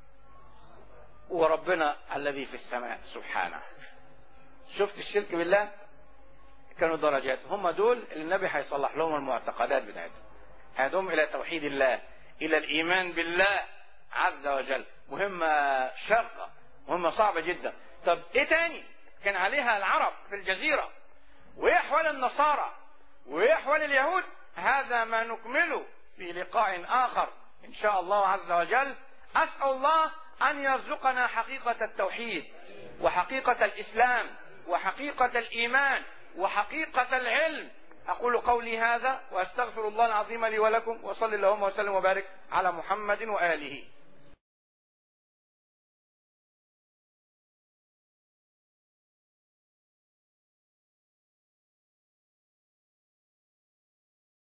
وربنا الذي في السماء سبحانه شفت الشرك بالله كانوا درجات هم دول اللي النبي هيصلح لهم المعتقدات بتاعتهم هيدهم الى توحيد الله الى الايمان بالله عز وجل مهمة شاقة مهمة صعبة جدا طب ايه تاني كان عليها العرب في الجزيرة وايه احوال النصارى وايه احوال اليهود هذا ما نكمله في لقاء اخر ان شاء الله عز وجل اسال الله ان يرزقنا حقيقة التوحيد وحقيقة الاسلام وحقيقة الايمان وحقيقة العلم أقول قولي هذا وأستغفر الله العظيم لي ولكم وصل اللهم وسلم وبارك على محمد وآله